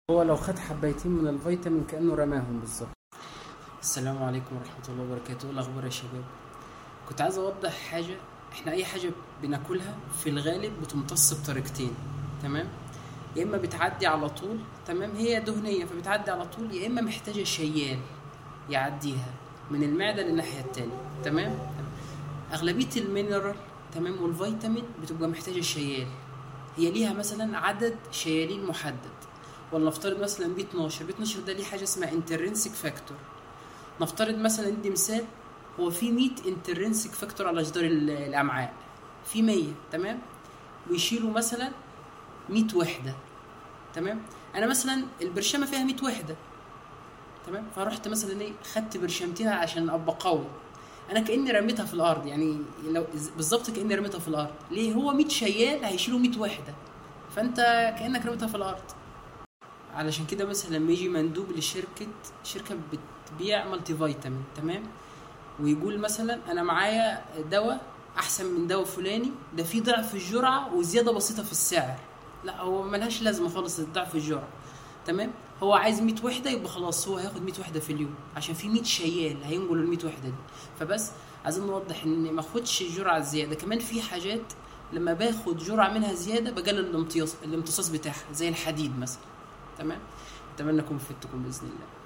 هو لو خد حبيتين من الفيتامين كأنه رماهم بالظبط السلام عليكم ورحمة الله وبركاته إيه الأخبار يا شباب كنت عايز أوضح حاجة إحنا أي حاجة بناكلها في الغالب بتمتص بطريقتين تمام يا إما بتعدي على طول تمام هي دهنية فبتعدي على طول يا إما محتاجة شيال يعديها من المعدة للناحية التانية تمام تمام. أغلبية المينرال تمام والفيتامين بتبقى محتاجة شيال هي ليها مثلا عدد شيالين محدد ولا نفترض مثلا ب 12 ب 12 ده ليه حاجه اسمها انترنسك فاكتور نفترض مثلا ندي مثال هو في 100 انترنسك فاكتور على جدار ال- الامعاء في 100 تمام ويشيلوا مثلا 100 وحده تمام انا مثلا البرشامه فيها 100 وحده تمام فرحت مثلا ايه خدت برشامتين عشان ابقى قوي انا كاني رميتها في الارض يعني لو بالظبط كاني رميتها في الارض ليه هو 100 شيال هيشيلوا 100 وحده فانت كانك رميتها في الارض علشان كده مثلا لما يجي مندوب لشركة شركة بتبيع مالتي فيتامين تمام ويقول مثلا انا معايا دواء احسن من دواء فلاني ده فيه ضعف الجرعة وزيادة بسيطة في السعر لا هو ملهاش لازمة خالص ضعف الجرعة تمام هو عايز 100 وحدة يبقى خلاص هو هياخد 100 وحدة في اليوم عشان في 100 شيال هينقل ال 100 وحدة دي فبس عايزين نوضح ان ما اخدش الجرعة الزيادة كمان في حاجات لما باخد جرعة منها زيادة بقلل الامتصاص الامتصاص بتاعها زي الحديد مثلا تمام اتمنى اكون فدتكم باذن الله